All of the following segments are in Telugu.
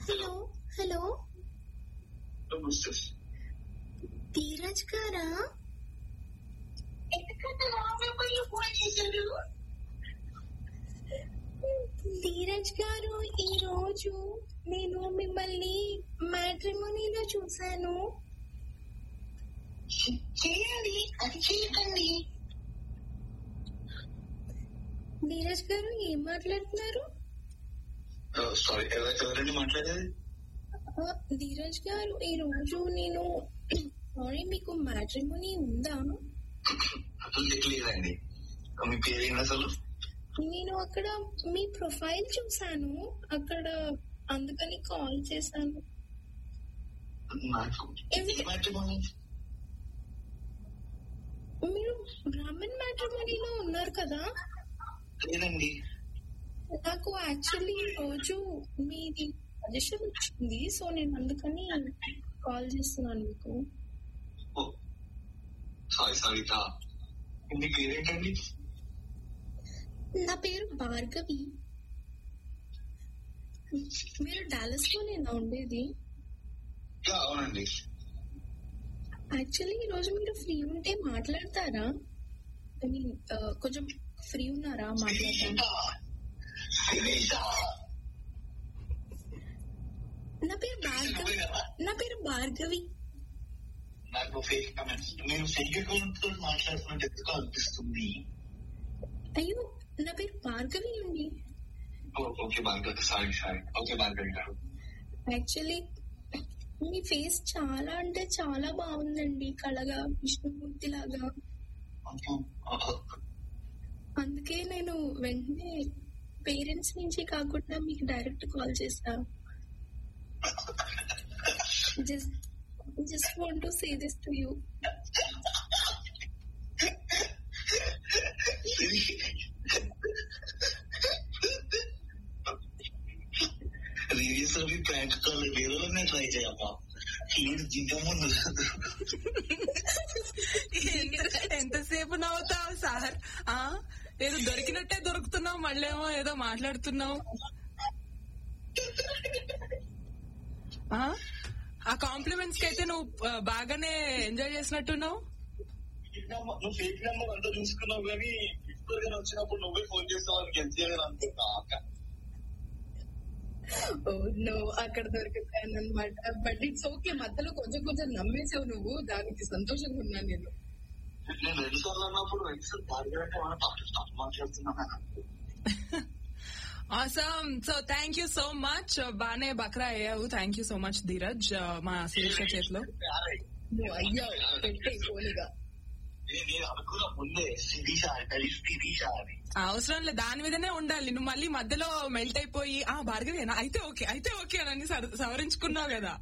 హలో హలో నమస్తే ధీరజ్ గారా ఎందుకంటే రామయ్య ఫోన్ చేశారు ధీరజ్ గారు ఈ రోజు నేను మిమ్మల్ని మ్యాట్రిమోనీలో చూశాను చేయాలి అది చేయకండి ధీరజ్ గారు ఏం మాట్లాడుతున్నారు సారీ ఎవరండి మాట్లాడేది ఆ, ధీరజ్ గారు ఈ రోజు నేను సారీ మీకు మ్యాట్రిమోనీ ఉందా అసలు లేదండి మీ పేరేంటి అసలు నేను అక్కడ మీ ప్రొఫైల్ చూశాను అక్కడ అందుకని కాల్ చేశాను నాకు ఏమి- ఏ మ్యాట్రిమోనీ? మీరు బ్రాహ్మణ్ మ్యాట్రిమోనీలో ఉన్నారు కదా లేదండి నాకు యాక్చువల్లీ ఈ రోజు మీది సజెషన్ వచ్చింది సో నేను అందుకని కాల్ చేస్తున్నాను మీకు ఓ సారీ సారీ కా మీ పేరేంటండి నా పేరు భార్గవి మీరు డాలస్ లోనేనా ఉండేది యా, అవునండి యాక్చువల్లీ ఈ రోజు మీరు ఫ్రీ ఉంటే మాట్లాడతారా ఐ మీన్ కొంచెం ఫ్రీ ఉన్నారా మాట్లాడతాను శిరీష నా పేరు భార్గవి నా పేరు భార్గవి నాకు ఫేక్ కమెంట్స్ నేను ఫేక్ అకౌంట్ తో మాట్లాడుతున్నట్టు ఎందుకు అనిపిస్తుంది అయ్యో నా పేరు భార్గవి అండి oh, okay Bhargavi sorry sorry okay Bhargavi గారు యాక్చువల్లీ మీ ఫేస్ చాలా అంటే చాలా బాగుందండి కళగా విష్ణుమూర్తి లాగా అందుకే నేను వెంటనే పేరెంట్స్ నుంచి కాకుండా మీకు డైరెక్ట్ కాల్ చేస్తా just just want to say this to you release అవి ప్రాంక్ కాల్ వేరే వాళ్ళనే ట్రై చేయమ్మా ఈడు జింక ముందు ఎంత- ఎంతసేపు నవ్వుతావు సార్ ఆ ఏదో దొరికినట్టే దొరుకుతున్నావు మళ్ళేమో ఏదో మాట్లాడుతున్నావు ఆ? ఆ కాంప్లిమెంట్స్ కి అయితే నువ్వు ఆ, బాగానే ఎంజాయ్ చేసినట్టున్నావు నువ్వు ఫేక్ నెంబర్ అంతా చూసుకున్నావు కానీ ఇప్పుడు కానీ వచ్చినప్పుడు నువ్వే ఫోన్ చేస్తావు అని గెలిచేయాలని అనుకుంటా అక్క నో అక్కడ దొరుకుతాను అనమాట బట్ ఇట్స్ ఓకే మధ్యలో కొంచెం కొంచెం నమ్మేసావు నువ్వు దానికి సంతోషంగా ఉన్నాను నేను నేను రెండు సార్లు అన్నప్పుడు రెండు సార్లు భార్గవి అంటే మనం తప్పు తప్పు మాట్లాడుతున్నాను awesome so thank you so much బానే బక్రా అయ్యావు thank you so much Dheeraj ఆ, మా శిరీష చేతిలో నువ్వు అయ్యా పెట్టే కోలిగా నేను అనుకున్న ముందే శిరీష అంటే శిరీష అని అవసరం లేదు దాని మీదనే ఉండాలి నువ్వు మళ్ళీ మధ్యలో మెల్ట్ అయిపోయి ఆ భార్గవేనా అయితే ఓకే అయితే ఓకే అని సర- సవరించుకున్నావు కదా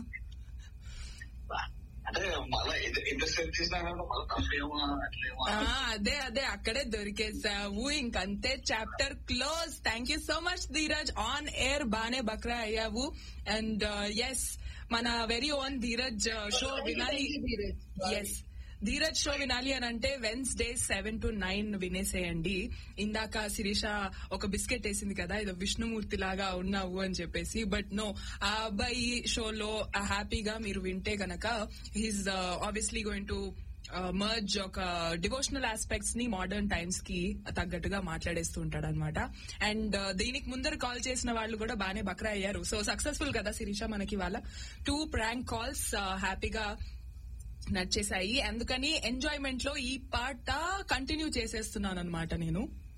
అంటే మళ్ళీ ఎంతసేపు చేసినా కానీ మళ్ళీ తప్పేమో అట్లేమో ఆ, అదే అదే అక్కడే దొరికేసావు ఇంకంతే chapter close thank you so much Dheeraj on air బానే బక్రా అయ్యావు అండ్ ఎస్ మన వెరీ ఓన్ ధీరజ్ షో వినాలి ఎస్ ధీరజ్ షో వినాలి అని అంటే వెన్స్డే సెవెన్ టు నైన్ వినేసేయండి ఇందాక శిరీష ఒక బిస్కెట్ వేసింది కదా ఇది విష్ణుమూర్తి లాగా ఉన్నావు అని చెప్పేసి బట్ నో ఆ అబ్బాయి షోలో హ్యాపీగా మీరు వింటే గనక he's obviously going to merge ఒక డివోషనల్ ఆస్పెక్ట్స్ ని మోడర్న్ టైమ్స్ కి తగ్గట్టుగా మాట్లాడేస్తూ ఉంటాడు అనమాట అండ్ దీనికి ముందర కాల్ చేసిన వాళ్ళు కూడా బానే బక్రా అయ్యారు సో సక్సెస్ఫుల్ కదా శిరీష మనకి వాళ్ళ టూ ప్రాంక్ కాల్స్ హ్యాపీగా నచ్చేసాయి అందుకని ఎంజాయ్మెంట్ లో ఈ పాట కంటిన్యూ చేసేస్తున్నాను అనమాట నేను